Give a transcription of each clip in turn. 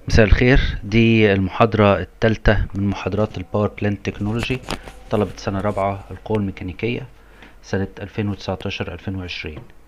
مساء الخير دي المحاضرة الثالثة من محاضرات الباور بلانت تكنولوجي طلبة سنة رابعة القوى الميكانيكية سنة 2019-2020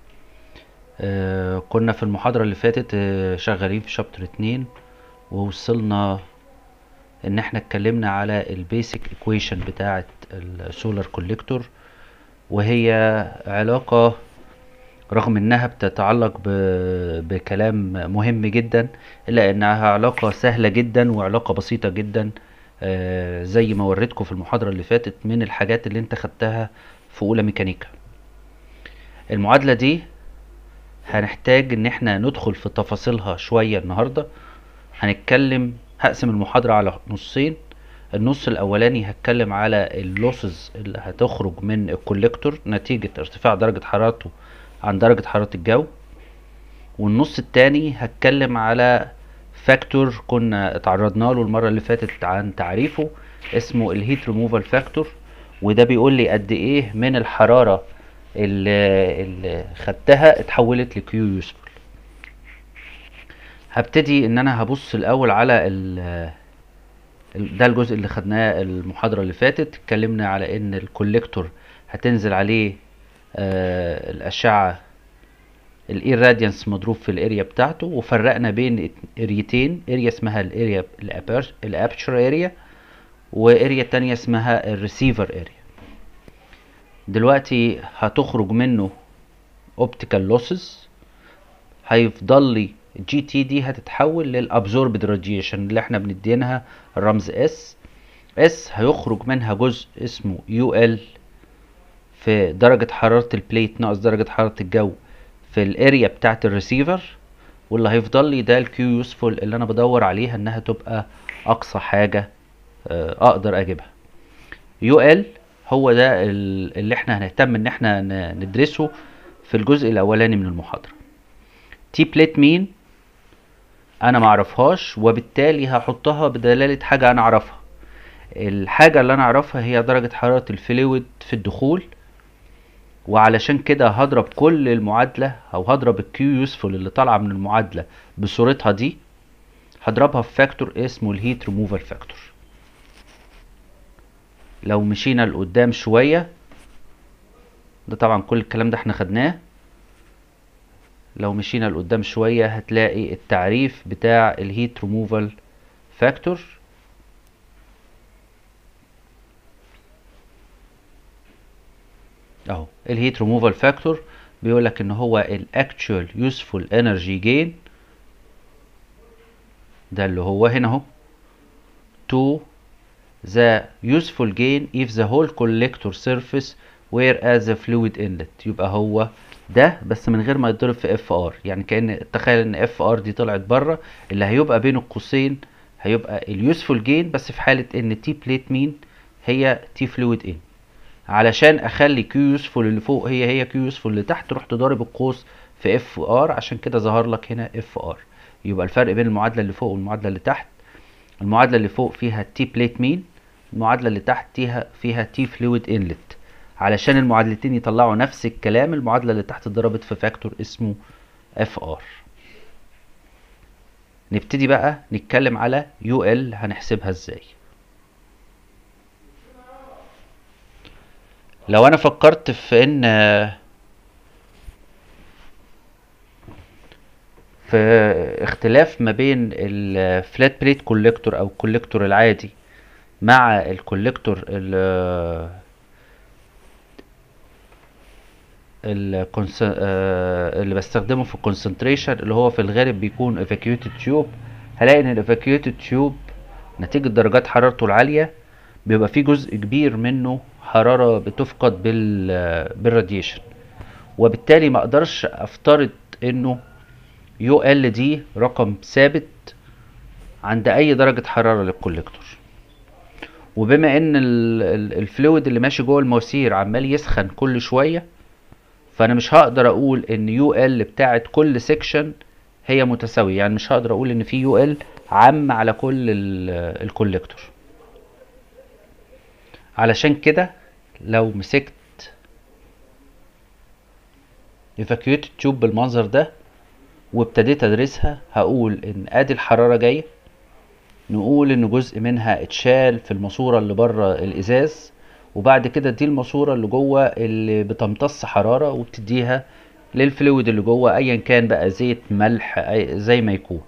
آه كنا في المحاضرة اللي فاتت آه شغالين في شابتر اتنين ووصلنا ان احنا اتكلمنا على البيسك ايكويشن بتاعة السولار كوليكتور وهي علاقة رغم انها بتتعلق ب... بكلام مهم جدا الا انها علاقة سهلة جدا وعلاقة بسيطة جدا آه زي ما وريتكم في المحاضرة اللي فاتت من الحاجات اللي انت خدتها في اولى ميكانيكا المعادلة دي هنحتاج ان احنا ندخل في تفاصيلها شوية النهاردة هنتكلم هقسم المحاضرة على نصين النص الاولاني هتكلم على اللوسز اللي هتخرج من الكوليكتور نتيجة ارتفاع درجة حرارته عن درجة حرارة الجو والنص التاني هتكلم على فاكتور كنا اتعرضنا له المرة اللي فاتت عن تعريفه اسمه الهيت ريموفال فاكتور وده بيقول لي قد ايه من الحرارة اللي, اللي خدتها اتحولت لكيو يوسفول هبتدي ان انا هبص الاول على ال ده الجزء اللي خدناه المحاضرة اللي فاتت اتكلمنا على ان الكوليكتور هتنزل عليه آه الاشعة الايراديانس مضروب في الاريا بتاعته وفرقنا بين اريتين اريا اسمها الاريا الابشر اريا واريا تانية اسمها الريسيفر اريا دلوقتي هتخرج منه اوبتيكال لوسز هيفضل لي جي تي دي هتتحول للابزوربد راديشن اللي احنا بندينها الرمز اس اس هيخرج منها جزء اسمه يو ال في درجة حرارة البليت ناقص درجة حرارة الجو في الاريا بتاعة الريسيفر واللي هيفضل لي ده الكيو يوسفول اللي انا بدور عليها انها تبقى اقصى حاجة اقدر اجيبها يو ال هو ده اللي احنا هنهتم ان احنا ندرسه في الجزء الاولاني من المحاضرة تي بليت مين انا معرفهاش وبالتالي هحطها بدلالة حاجة انا اعرفها الحاجة اللي انا اعرفها هي درجة حرارة الفلويد في الدخول وعلشان كده هضرب كل المعادلة او هضرب الكيو يوسفول اللي طالعة من المعادلة بصورتها دي هضربها في فاكتور اسمه الهيت ريموفال فاكتور لو مشينا لقدام شوية ده طبعا كل الكلام ده احنا خدناه لو مشينا لقدام شوية هتلاقي التعريف بتاع الهيت ريموفال فاكتور اهو الهيت ريموفال فاكتور بيقول لك ان هو الاكتشوال يوسفول انرجي جين ده اللي هو هنا اهو to the useful gain if the whole collector surface were as a fluid inlet يبقى هو ده بس من غير ما يتضرب في اف ار يعني كان تخيل ان اف ار دي طلعت بره اللي هيبقى بين القوسين هيبقى اليوسفول جين بس في حاله ان تي بليت مين هي تي فلويد ان علشان اخلي كيو يوسفول اللي فوق هي هي كيو يوسفول اللي تحت رحت ضارب القوس في اف ار عشان كده ظهر لك هنا اف ار يبقى الفرق بين المعادله اللي فوق والمعادله اللي تحت المعادله اللي فوق فيها تي بليت مين المعادله اللي تحت فيها فيها تي فلويد انلت علشان المعادلتين يطلعوا نفس الكلام المعادله اللي تحت اتضربت في فاكتور اسمه اف ار نبتدي بقى نتكلم على يو ال هنحسبها ازاي لو انا فكرت في ان في اختلاف ما بين الفلات بليت كوليكتور او الكوليكتور العادي مع الكوليكتور اللي بستخدمه في الكونسنتريشن اللي هو في الغالب بيكون evacuated تيوب هلاقي ان evacuated تيوب نتيجة درجات حرارته العالية بيبقى فيه جزء كبير منه حرارة بتفقد بال بالراديشن وبالتالي ما اقدرش افترض انه يو ال دي رقم ثابت عند اي درجة حرارة للكوليكتور وبما ان الفلويد اللي ماشي جوه المواسير عمال يسخن كل شويه فانا مش هقدر اقول ان يو ال بتاعت كل سيكشن هي متساويه يعني مش هقدر اقول ان في يو ال عام على كل الكوليكتور علشان كده لو مسكت evacuated تيوب بالمنظر ده وابتديت ادرسها هقول ان ادي الحراره جايه نقول ان جزء منها اتشال في الماسورة اللي بره الازاز وبعد كده دي الماسورة اللي جوه اللي بتمتص حرارة وبتديها للفلويد اللي جوه ايا كان بقى زيت ملح أي- زي ما يكون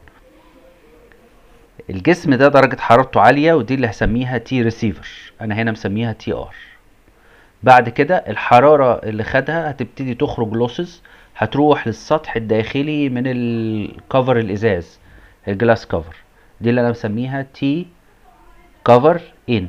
الجسم ده درجة حرارته عالية ودي اللي هسميها تي ريسيفر انا هنا مسميها تي ار بعد كده الحرارة اللي خدها هتبتدي تخرج لوسز هتروح للسطح الداخلي من الكفر الازاز الجلاس كفر دي اللي انا مسميها تي كفر ان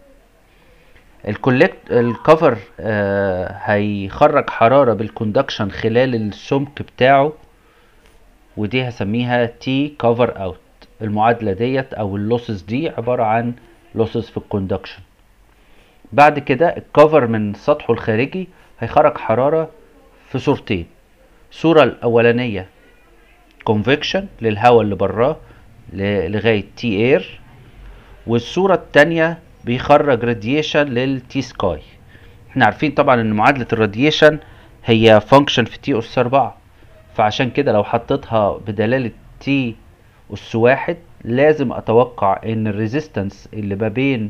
الكولكت الكفر آه هيخرج حرارة بالكوندكشن خلال السمك بتاعه ودي هسميها تي كفر اوت المعادلة ديت او اللوسز دي عبارة عن لوسز في الكوندكشن بعد كده الكفر من سطحه الخارجي هيخرج حرارة في صورتين الصورة الأولانية convection للهواء اللي براه ل- لغاية تي اير والصورة التانية بيخرج راديشن للتي سكاي احنا عارفين طبعا ان معادلة الراديشن هي فانكشن في تي اس اربعة فعشان كده لو حطيتها بدلالة تي اس واحد لازم اتوقع ان الريزيستنس اللي ما بين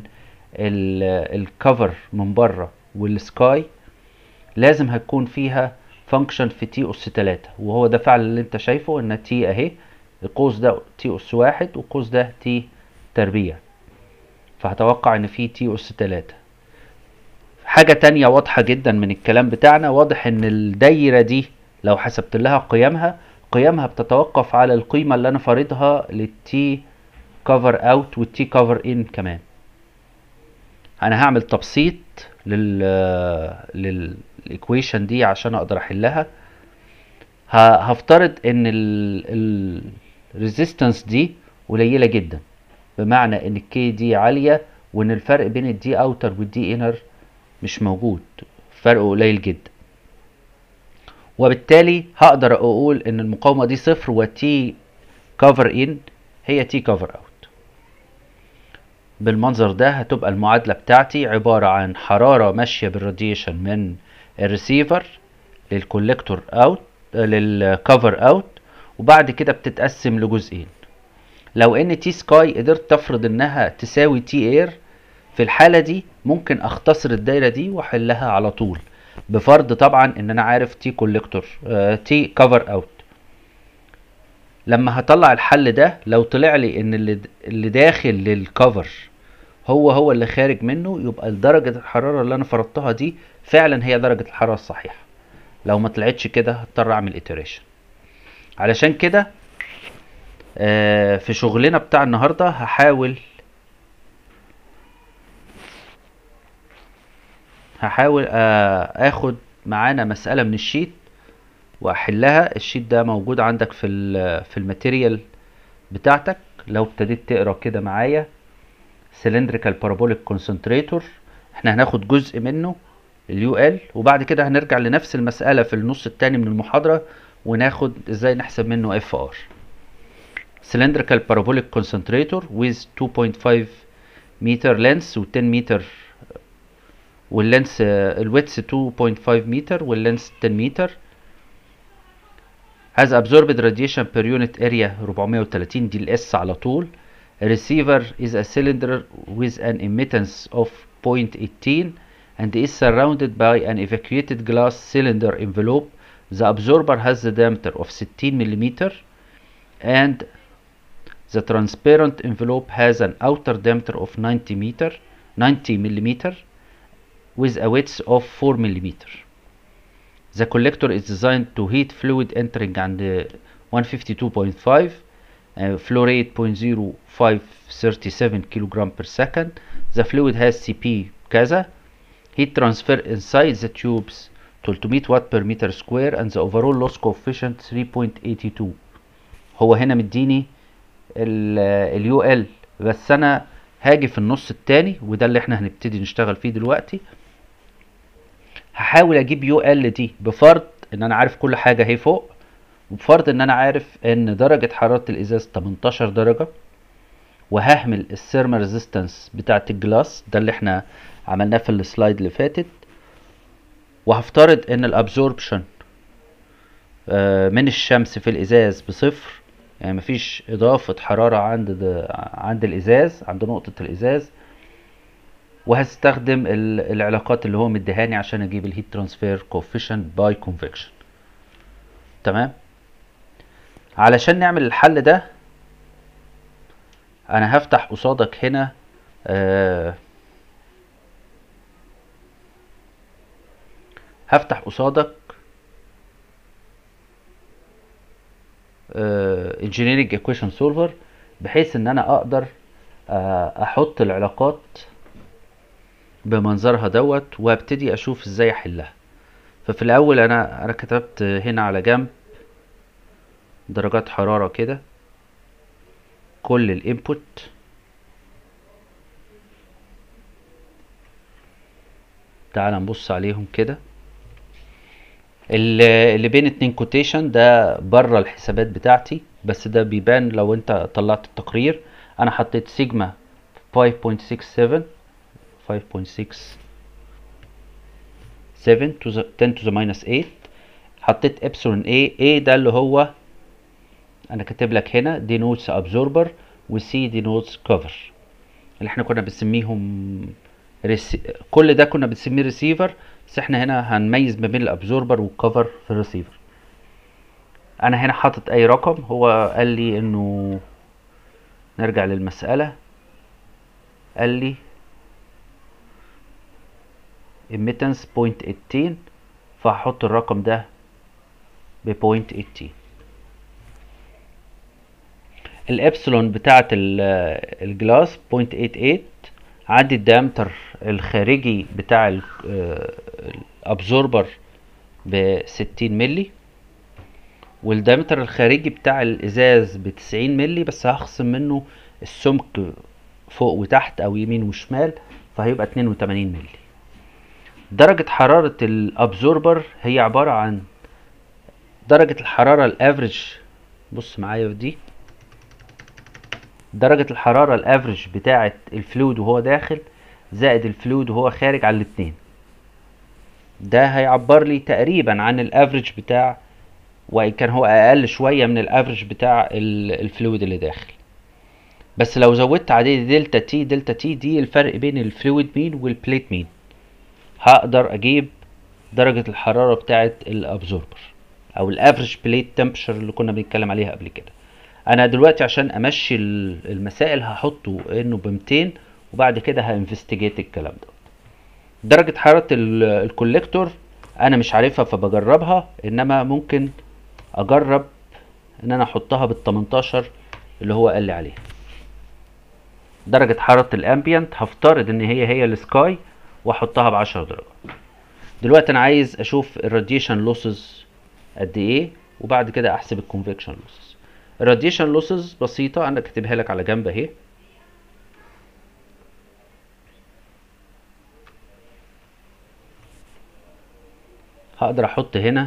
الكفر من بره والسكاي لازم هتكون فيها فانكشن في تي اس تلاتة وهو ده فعلا اللي انت شايفه ان تي اهي القوس ده تي اس واحد والقوس ده تي تربيع فهتوقع ان في تي اس تلاتة حاجة تانية واضحة جدا من الكلام بتاعنا واضح ان الدايرة دي لو حسبت لها قيمها قيمها بتتوقف على القيمة اللي انا فارضها للتي كفر اوت والتي كفر ان كمان انا هعمل تبسيط لل للايكويشن دي عشان اقدر احلها ه- هفترض ان الريزيستنس دي قليله جدا بمعنى ان الكي دي عاليه وان الفرق بين الدي اوتر والدي انر مش موجود فرق قليل جدا وبالتالي هقدر اقول ان المقاومه دي صفر وتي كفر ان هي تي كفر اوت بالمنظر ده هتبقى المعادلة بتاعتي عبارة عن حرارة ماشية بالراديشن من الريسيفر للكوليكتور اوت للكفر اوت وبعد كده بتتقسم لجزئين لو ان تي سكاي قدرت تفرض انها تساوي تي اير في الحالة دي ممكن اختصر الدايرة دي واحلها على طول بفرض طبعا ان انا عارف تي كوليكتور تي كفر اوت لما هطلع الحل ده لو طلع لي ان اللي اللي داخل للكفر هو هو اللي خارج منه يبقى درجة الحرارة اللي انا فرضتها دي فعلا هي درجة الحرارة الصحيحة لو ما طلعتش كده هضطر اعمل iteration علشان كده آه، في شغلنا بتاع النهاردة هحاول هحاول آه، اخد معانا مسألة من الشيت واحلها الشيت ده موجود عندك في ال في الماتيريال بتاعتك لو ابتديت تقرا كده معايا سلندريكال بارابوليك كونسنتريتور احنا هناخد جزء منه اليو ال وبعد كده هنرجع لنفس المسألة في النص التاني من المحاضرة وناخد ازاي نحسب منه اف ار cylindrical parabolic concentrator with 2.5 meter length و 10 meter واللينس الويتس 2.5 متر واللينس 10 متر has absorbed radiation per unit area 430 دي الاس على طول A receiver is a cylinder with an emittance of 0.18 and is surrounded by an evacuated glass cylinder envelope. The absorber has the diameter of 16 mm and the transparent envelope has an outer diameter of 90 meter 90 mm with a width of 4 mm. The collector is designed to heat fluid entering and uh, 152.5 uh, flow rate 0.0537 kilogram per second. The fluid has CP كذا. Heat transfer inside the tubes 300 watt per meter square and the overall loss coefficient 3.82 هو هنا مديني اليو ال بس انا هاجي في النص التاني وده اللي احنا هنبتدي نشتغل فيه دلوقتي هحاول اجيب يو ال دي بفرض ان انا عارف كل حاجه اهي فوق وبفرض ان انا عارف ان درجه حراره الازاز 18 درجه وههمل السيرما ريزيستنس بتاعه الجلاس ده اللي احنا عملناه في السلايد اللي فاتت وهفترض ان الابزوربشن من الشمس في الازاز بصفر يعني مفيش اضافة حرارة عند د- عند الازاز عند نقطة الازاز وهستخدم ال- العلاقات اللي هو مديهاني عشان اجيب الهيت ترانسفير كوفيشنت باي كونفكشن تمام علشان نعمل الحل ده انا هفتح قصادك هنا آه هفتح قصادك انجينيرنج ايكويشن سولفر بحيث ان انا اقدر آه، احط العلاقات بمنظرها دوت وابتدي اشوف ازاي احلها ففي الاول انا انا كتبت هنا على جنب درجات حرارة كده كل الانبوت تعال نبص عليهم كده اللي اللي بين اتنين كوتيشن ده بره الحسابات بتاعتي بس ده بيبان لو انت طلعت التقرير انا حطيت سيجما 5.67 5.6 7 to the 10 to the minus 8 حطيت ابسلون A A ده اللي هو انا كاتب لك هنا دي نوتس ابزوربر وسي دي نوتس كفر اللي احنا كنا بنسميهم ريسي... كل ده كنا بنسميه ريسيفر بس احنا هنا هنميز ما بين الابزوربر والكفر في الريسيفر انا هنا حاطط اي رقم هو قال لي انه نرجع للمسألة قال لي emittance 0.18 فهحط الرقم ده ب 0.18 الابسلون بتاعت ال- الجلاس 0.88 عندي الديامتر الخارجي بتاع ال- آه، الابزوربر ب 60 ملي والديامتر الخارجي بتاع الازاز ب 90 ملي بس هخصم منه السمك فوق وتحت او يمين وشمال فهيبقى 82 ملي درجة حرارة الابزوربر هي عبارة عن درجة الحرارة الافريج بص معايا في دي درجة الحرارة الافريج بتاعة الفلويد وهو داخل زائد الفلويد وهو خارج على الاتنين ده هيعبر لي تقريبا عن الافريج بتاع وان كان هو اقل شوية من الافريج بتاع ال- الفلويد اللي داخل بس لو زودت عليه دلتا تي دلتا تي دي الفرق بين الفلويد مين والبليت مين هقدر اجيب درجة الحرارة بتاعة الابزوربر او الافريج بليت تمبشر اللي كنا بنتكلم عليها قبل كده انا دلوقتي عشان امشي ال- المسائل هحطه انه ب 200 وبعد كده هانفستيجيت الكلام ده درجة حرارة ال- الكوليكتور انا مش عارفها فبجربها انما ممكن اجرب ان انا احطها بال 18 اللي هو قال لي عليها درجة حرارة الامبيانت هفترض ان هي هي السكاي واحطها ب 10 درجات دلوقتي انا عايز اشوف الراديشن لوسز قد ايه وبعد كده احسب الكونفكشن لوسز الراديشن لوسز بسيطة انا كاتبها لك على جنب اهي هقدر احط هنا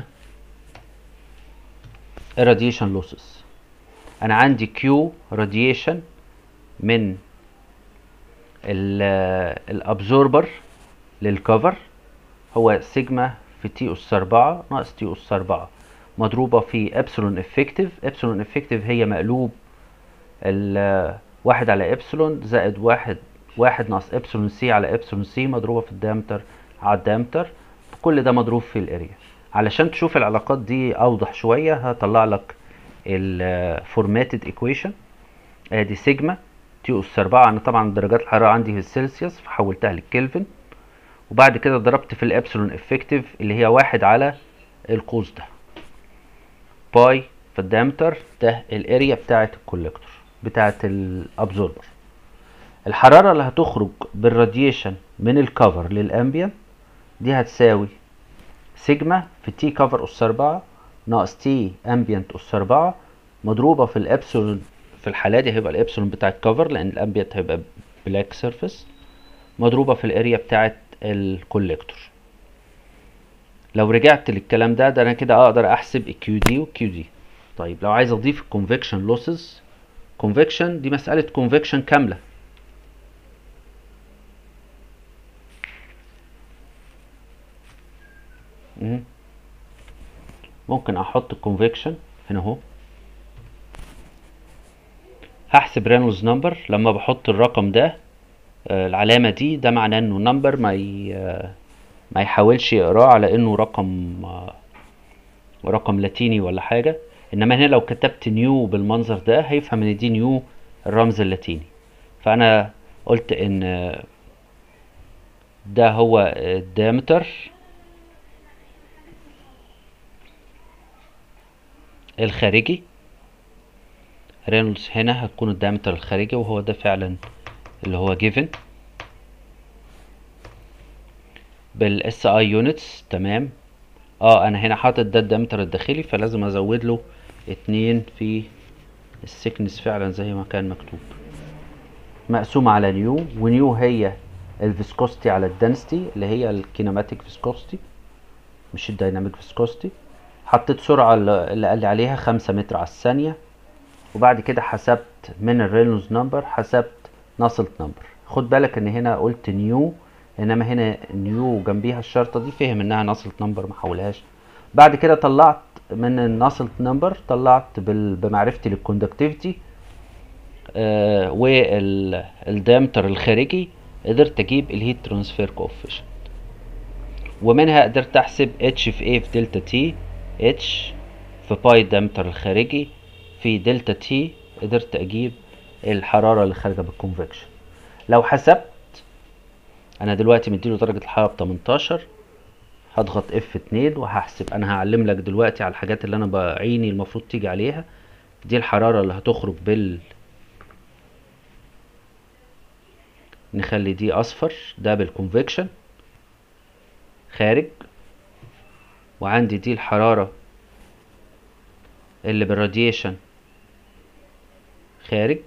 الراديشن لوسز انا عندي كيو راديشن من الابزوربر للكفر هو سيجما في تي اس 4 ناقص تي اس 4 مضروبة في ابسلون افكتيف ابسلون افكتيف هي مقلوب ال واحد على ابسلون زائد واحد واحد ناقص ابسلون سي على ابسلون سي مضروبة في الديامتر على الديامتر كل ده مضروب في الاريا علشان تشوف العلاقات دي اوضح شوية هطلع لك الفورماتد ايكويشن ادي سيجما تي اس 4 انا طبعا درجات الحرارة عندي في السلسيوس فحولتها للكلفن وبعد كده ضربت في الابسلون افكتيف اللي هي واحد على القوس ده باي في الديامتر ده الاريا بتاعه الكوليكتور بتاعه الابزوربر الحراره اللي هتخرج بالراديشن من الكفر للامبيان دي هتساوي سيجما في تي كفر اس 4 ناقص تي امبيانت اس 4 مضروبه في الابسلون في الحاله دي هيبقى الابسلون بتاع الكفر لان الامبيانت هيبقى بلاك سيرفيس مضروبه في الاريا بتاعه الكوليكتور لو رجعت للكلام ده ده انا كده اقدر احسب الكيو دي والكيو دي طيب لو عايز اضيف الكونفكشن لوسز كونفكشن دي مسألة كونفكشن كاملة مم. ممكن احط الكونفكشن هنا اهو هحسب رينولدز نمبر لما بحط الرقم ده آه، العلامة دي ده معناه انه نمبر ما ي... آه، ما يحاولش يقراه على انه رقم آه، رقم لاتيني ولا حاجة انما هنا لو كتبت نيو بالمنظر ده هيفهم ان دي نيو الرمز اللاتيني فانا قلت ان آه، ده هو الديامتر الخارجي رينولدز هنا هتكون الدايمتر الخارجي وهو ده فعلا اللي هو جيفن بالاس اي يونتس تمام اه انا هنا حاطط ده الدايمتر الداخلي فلازم ازود له اتنين في السكنس فعلا زي ما كان مكتوب مقسوم على نيو ونيو هي الفيسكوستي على الدنستي اللي هي الكينماتيك فيسكوستي مش الدايناميك فيسكوستي حطيت سرعة اللي اللي قال لي عليها خمسة متر على الثانية وبعد كده حسبت من الرينولدز نمبر حسبت ناسلت نمبر خد بالك ان هنا قلت نيو انما هنا نيو جنبيها الشرطة دي فهم انها ناسلت نمبر ما حولهاش بعد كده طلعت من الناسلت نمبر طلعت بال- بمعرفتي للكوندكتيفيتي آه والديامتر الخارجي قدرت اجيب الهيت ترانسفير كوفيشنت ومنها قدرت احسب اتش في ايه في دلتا تي اتش في باي الديامتر الخارجي في دلتا تي قدرت اجيب الحرارة اللي خارجة بالكونفكشن لو حسبت انا دلوقتي مديله درجة الحرارة ب 18 هضغط اف 2 وهحسب انا هعلم لك دلوقتي على الحاجات اللي انا بعيني المفروض تيجي عليها دي الحرارة اللي هتخرج بال نخلي دي اصفر ده بالكونفكشن خارج وعندي دي الحرارة اللي بالراديشن خارج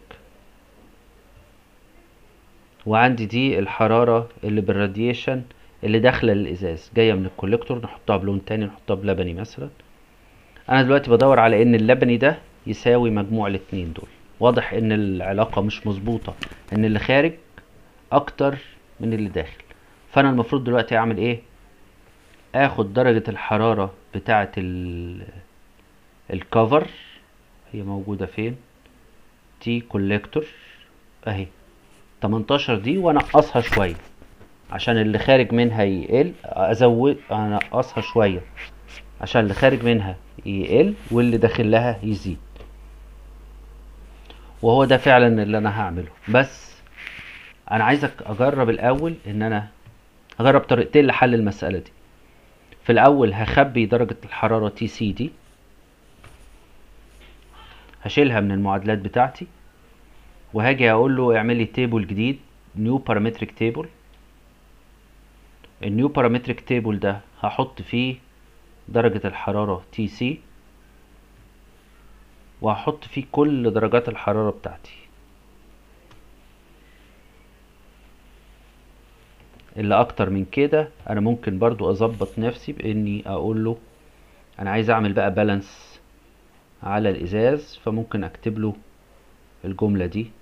وعندي دي الحرارة اللي بالراديشن اللي داخلة الازاز جاية من الكوليكتور نحطها بلون تاني نحطها بلبني مثلا انا دلوقتي بدور على ان اللبني ده يساوي مجموع الاتنين دول واضح ان العلاقة مش مظبوطة ان اللي خارج اكتر من اللي داخل فانا المفروض دلوقتي اعمل ايه اخد درجة الحرارة بتاعة ال الكفر هي موجودة فين تي كوليكتور اهي 18 دي وانقصها شوية عشان اللي خارج منها يقل ازود انقصها شوية عشان اللي خارج منها يقل واللي داخل لها يزيد وهو ده فعلا اللي انا هعمله بس انا عايزك اجرب الاول ان انا اجرب طريقتين لحل المسألة دي في الاول هخبي درجة الحرارة تي سي دي هشيلها من المعادلات بتاعتي وهاجي اقول له اعمل لي تيبل جديد نيو بارامتريك تيبل النيو بارامتريك تيبل ده هحط فيه درجة الحرارة تي سي وهحط فيه كل درجات الحرارة بتاعتي اللي اكتر من كده انا ممكن برضو اظبط نفسي باني اقول له انا عايز اعمل بقى بالانس على الازاز فممكن اكتب له الجملة دي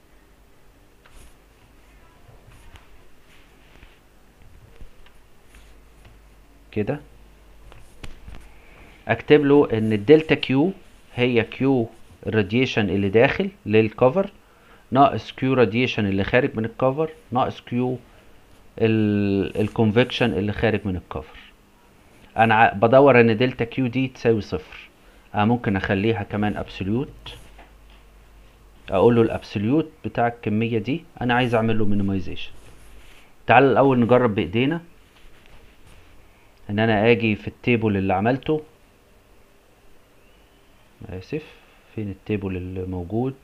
كده اكتب له ان الدلتا كيو هي كيو الراديشن اللي داخل للكفر ناقص كيو راديشن اللي خارج من الكفر ناقص كيو الكونفكشن اللي خارج من الكفر انا ع- بدور ان دلتا كيو دي تساوي صفر انا ممكن اخليها كمان ابسوليوت اقول له الابسوليوت بتاع الكميه دي انا عايز اعمل له مينيمايزيشن تعال الاول نجرب بايدينا ان انا اجي في التيبل اللي عملته اسف فين التيبل اللي موجود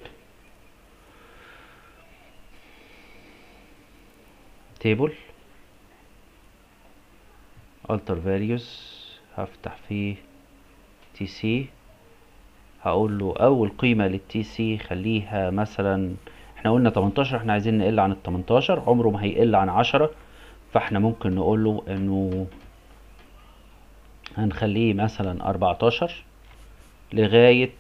تيبل alter values هفتح فيه تي سي هقول له اول قيمة للتي سي خليها مثلا احنا قلنا 18 احنا عايزين نقل عن ال 18 عمره ما هيقل عن 10 فاحنا ممكن نقول له انه هنخليه مثلا 14 لغاية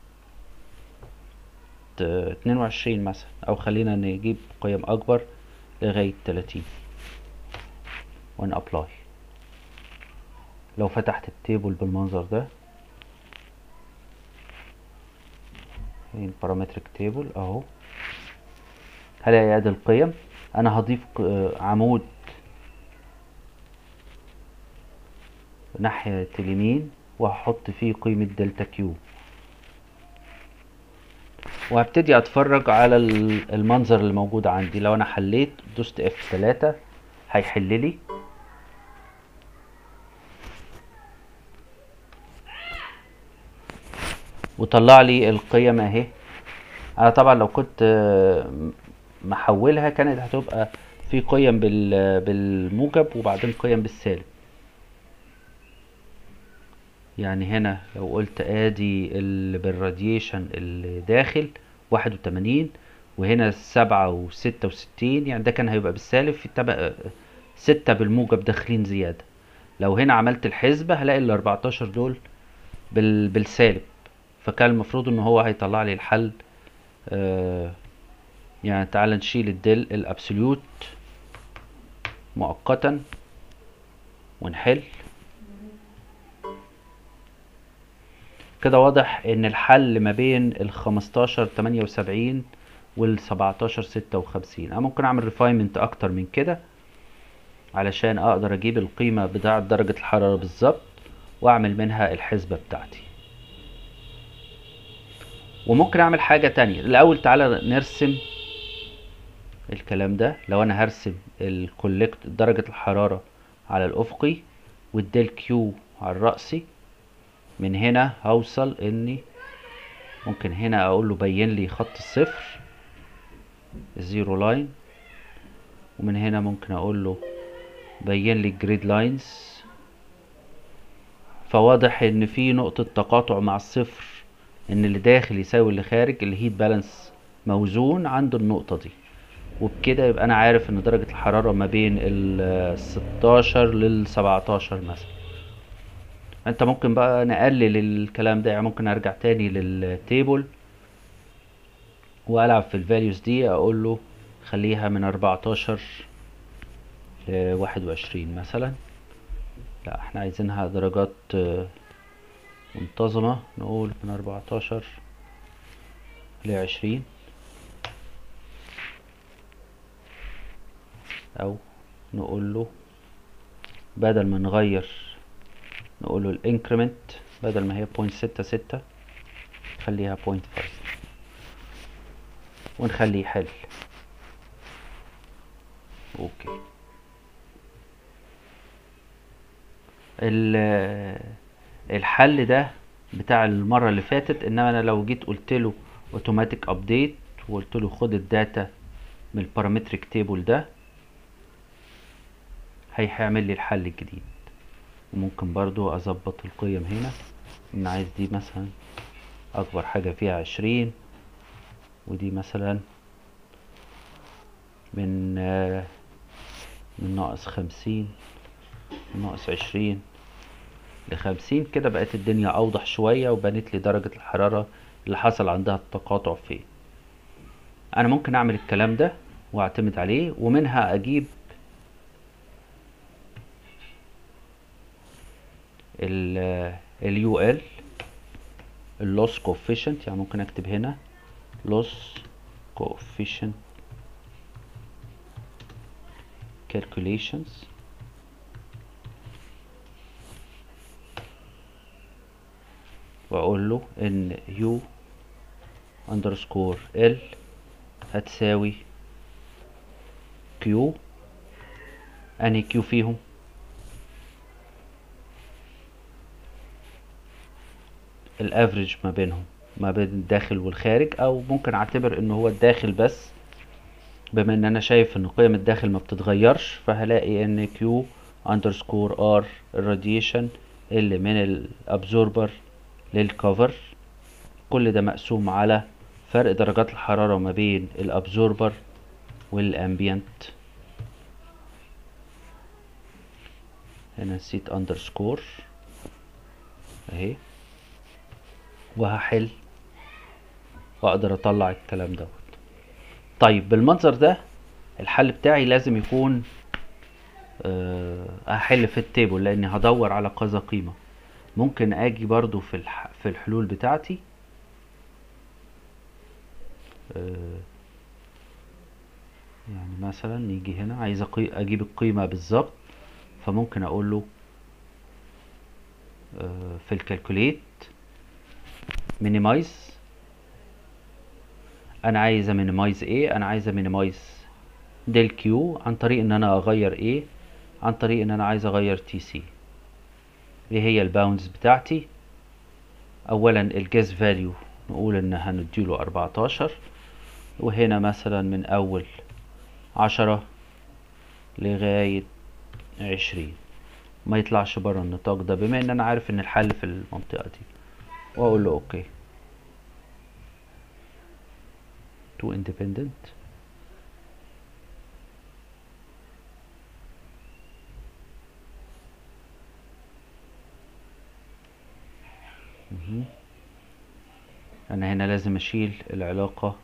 ت- 22 مثلا او خلينا نجيب قيم اكبر لغاية 30 وان ابلاي لو فتحت التيبل بالمنظر ده فين بارامتريك تيبل اهو هلاقي ادي القيم انا هضيف ق- عمود ناحية اليمين وهحط فيه قيمة دلتا كيو وهبتدي اتفرج على ال- المنظر اللي موجود عندي لو انا حليت دوست اف 3 هيحل لي وطلع لي القيم اهي انا طبعا لو كنت آه، محولها كانت هتبقى في قيم بال- بالموجب وبعدين قيم بالسالب يعني هنا لو قلت ادي اللي بالراديشن اللي داخل واحد وتمانين وهنا سبعة وستة وستين يعني ده كان هيبقى بالسالب في تبقى ستة بالموجب داخلين زيادة لو هنا عملت الحسبة هلاقي ال 14 دول بال... بالسالب فكان المفروض ان هو هيطلع لي الحل آه يعني تعال نشيل الدل الابسوليوت مؤقتا ونحل كده واضح ان الحل ما بين ال 15 78 وال 17 56 انا ممكن اعمل ريفاينمنت اكتر من كده علشان اقدر اجيب القيمة بتاعة درجة الحرارة بالظبط واعمل منها الحسبة بتاعتي وممكن اعمل حاجة تانية الاول تعالى نرسم الكلام ده لو انا هرسم الكولكت درجة الحرارة على الافقي والديل كيو على الرأسي من هنا هوصل اني ممكن هنا اقول له بين لي خط الصفر الزيرو لاين ومن هنا ممكن اقول له بين لي الجريد لاينز فواضح ان في نقطة تقاطع مع الصفر ان اللي داخل يساوي اللي خارج الهيت بالانس موزون عند النقطة دي وبكده يبقى انا عارف ان درجة الحرارة ما بين ال 16 لل 17 مثلا انت ممكن بقى نقلل الكلام ده يعني ممكن ارجع تاني للتيبل والعب في الفاليوز دي اقول له خليها من 14 ل 21 مثلا لا احنا عايزينها درجات آه، منتظمة نقول من 14 ل 20 او نقول له بدل ما نغير نقول له الانكريمنت بدل ما هي بوينت ستة ستة خليها بوينت فايف ونخليه يحل اوكي ال- الحل ده بتاع المرة اللي فاتت انما انا لو جيت قلت له اوتوماتيك ابديت وقلت له خد الداتا من البارامتريك تيبل ده هيعمل لي الحل الجديد وممكن برضو اظبط القيم هنا ان عايز دي مثلا اكبر حاجة فيها عشرين ودي مثلا من آه، من ناقص خمسين من ناقص عشرين لخمسين كده بقت الدنيا اوضح شوية وبنت لي درجة الحرارة اللي حصل عندها التقاطع فين انا ممكن اعمل الكلام ده واعتمد عليه ومنها اجيب ال اليو ال اللوس coefficient يعني ممكن اكتب هنا loss coefficient calculations واقول له ان u underscore l هتساوي q انهي q فيهم الافريج ما بينهم ما بين الداخل والخارج او ممكن اعتبر ان هو الداخل بس بما ان انا شايف ان قيم الداخل ما بتتغيرش فهلاقي ان كيو اندرسكور ار الراديشن اللي من الابزوربر للكفر كل ده مقسوم على فرق درجات الحرارة ما بين الابزوربر والامبيانت هنا نسيت اندرسكور اهي وهحل واقدر اطلع الكلام دوت طيب بالمنظر ده الحل بتاعي لازم يكون أه هحل في التيبل لاني هدور على كذا قيمة ممكن اجي برضو في الح... في الحلول بتاعتي آه، يعني مثلا نيجي هنا عايز أقي- اجيب القيمة بالظبط فممكن اقول له آه، في الكالكوليت مينيمايز انا عايز مينيمايز ايه انا عايز مينيمايز ديل كيو عن طريق ان انا اغير ايه عن طريق ان انا عايز اغير تي سي ايه هي الباوندز بتاعتي اولا الجاز فاليو نقول ان هنديله 14 وهنا مثلا من اول عشرة لغاية عشرين ما يطلعش بره النطاق ده بما ان انا عارف ان الحل في المنطقة دي واقول له اوكي تو independent مهم. انا هنا لازم اشيل العلاقة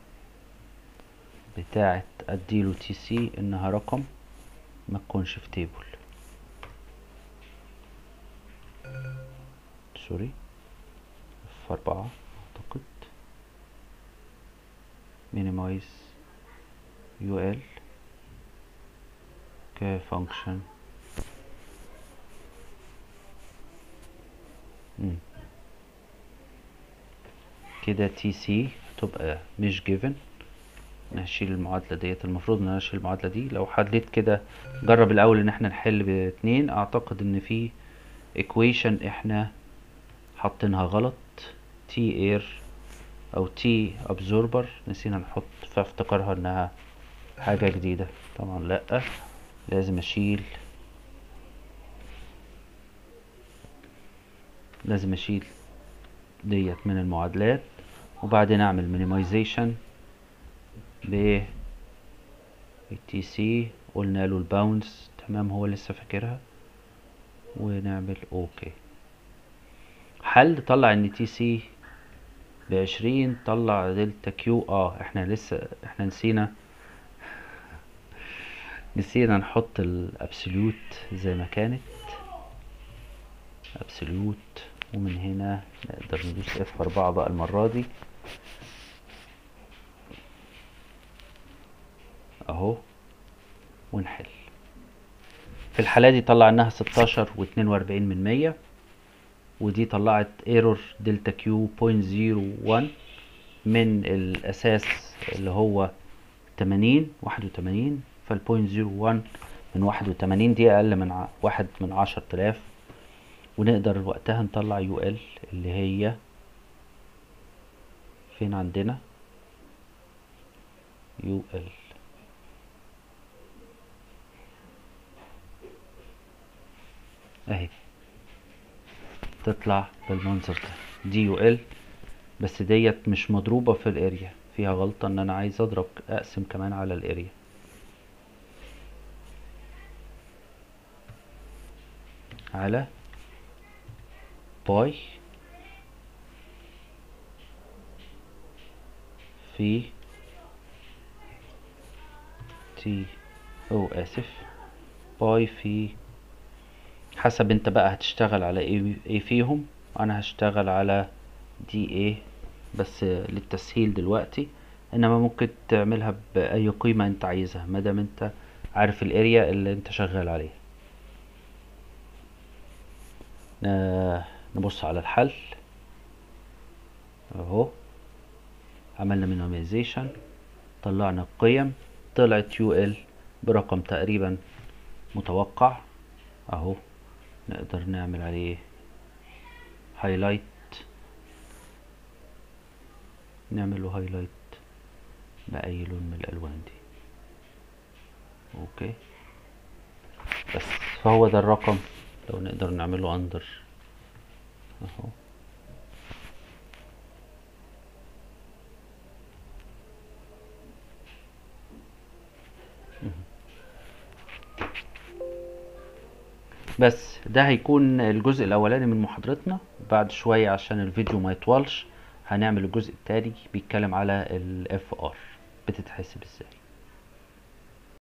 بتاعة اديله تي سي انها رقم ما تكونش في تيبل سوري في اربعة اعتقد minimize ul كفانكشن مم. كده تي سي تبقى مش given نشيل المعادلة ديت المفروض ان انا اشيل المعادلة دي لو حليت كده جرب الاول ان احنا نحل باتنين اعتقد ان في equation احنا حاطينها غلط تي اير او تي ابزوربر نسينا نحط فافتكرها انها حاجة جديدة طبعا لا لازم اشيل لازم اشيل ديت من المعادلات وبعدين اعمل مينيمايزيشن ب التي سي قلنا له الباونز تمام هو لسه فاكرها ونعمل اوكي حل طلع ان تي سي بعشرين طلع دلتا كيو اه احنا لسه احنا نسينا نسينا نحط الابسوليوت زي ما كانت ابسوليوت ومن هنا نقدر ندوس اف اربعة بقى المرة دي اهو ونحل في الحالة دي طلع انها ستاشر واتنين واربعين من مية ودي طلعت ايرور دلتا كيو بوينت زيرو وان من الاساس اللي هو تمانين واحد وتمانين فالبوينت زيرو وان من واحد وتمانين دي اقل من ع- واحد من عشر تلاف ونقدر وقتها نطلع يو ال اللي هي فين عندنا يو ال اهي تطلع بالمنظر ده دي يو ال بس ديت مش مضروبة في الاريا فيها غلطة ان انا عايز اضرب اقسم كمان على الاريا على باي في تي او اسف باي في حسب انت بقى هتشتغل على ايه ايه فيهم انا هشتغل على دي ايه بس للتسهيل دلوقتي انما ممكن تعملها باي قيمة انت عايزها مادام انت عارف الاريا اللي انت شغال عليها آه نبص على الحل اهو عملنا minimization طلعنا القيم طلعت يو ال برقم تقريبا متوقع اهو نقدر نعمل عليه هايلايت نعمل له هايلايت بأي لون من الألوان دي اوكي بس فهو ده الرقم لو نقدر نعمله اندر اهو بس ده هيكون الجزء الاولاني من محاضرتنا بعد شوية عشان الفيديو ما يطولش هنعمل الجزء التاني بيتكلم على ال FR بتتحسب ازاي